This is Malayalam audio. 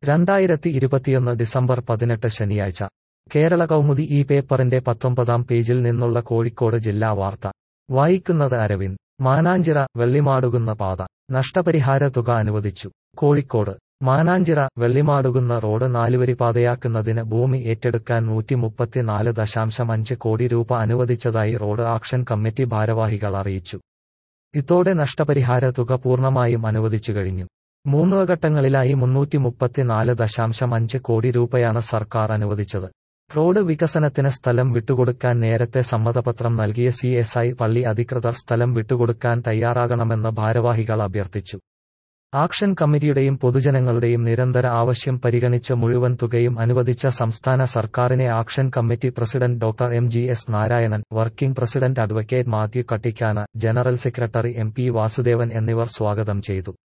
രണ്ടായിരത്തി ഇരുപത്തിയൊന്ന് ഡിസംബർ പതിനെട്ട് ശനിയാഴ്ച കേരള കൗമുദി ഈ പേപ്പറിന്റെ പത്തൊമ്പതാം പേജിൽ നിന്നുള്ള കോഴിക്കോട് ജില്ലാ വാർത്ത വായിക്കുന്നത് അരവിന്ദ് മാനാഞ്ചിറ വെള്ളിമാടുകുന്ന പാത നഷ്ടപരിഹാര തുക അനുവദിച്ചു കോഴിക്കോട് മാനാഞ്ചിറ വെള്ളിമാടുകുന്ന റോഡ് നാലുവരി പാതയാക്കുന്നതിന് ഭൂമി ഏറ്റെടുക്കാൻ നൂറ്റി മുപ്പത്തിനാല് ദശാംശം അഞ്ച് കോടി രൂപ അനുവദിച്ചതായി റോഡ് ആക്ഷൻ കമ്മിറ്റി ഭാരവാഹികൾ അറിയിച്ചു ഇതോടെ നഷ്ടപരിഹാര തുക പൂർണ്ണമായും അനുവദിച്ചു കഴിഞ്ഞു മൂന്ന് ഘട്ടങ്ങളിലായി മുന്നൂറ്റി മുപ്പത്തിനാല് ദശാംശം അഞ്ച് കോടി രൂപയാണ് സർക്കാർ അനുവദിച്ചത് റോഡ് വികസനത്തിന് സ്ഥലം വിട്ടുകൊടുക്കാൻ നേരത്തെ സമ്മതപത്രം നൽകിയ സി എസ് ഐ പള്ളി അധികൃതർ സ്ഥലം വിട്ടുകൊടുക്കാൻ തയ്യാറാകണമെന്ന് ഭാരവാഹികൾ അഭ്യർത്ഥിച്ചു ആക്ഷൻ കമ്മിറ്റിയുടെയും പൊതുജനങ്ങളുടെയും നിരന്തര ആവശ്യം പരിഗണിച്ച് മുഴുവൻ തുകയും അനുവദിച്ച സംസ്ഥാന സർക്കാരിനെ action committee president doctor M G S Narayanan working president advocate Mathew Kattikkana general secretary M P Vasudevan എന്നിവർ സ്വാഗതം ചെയ്തു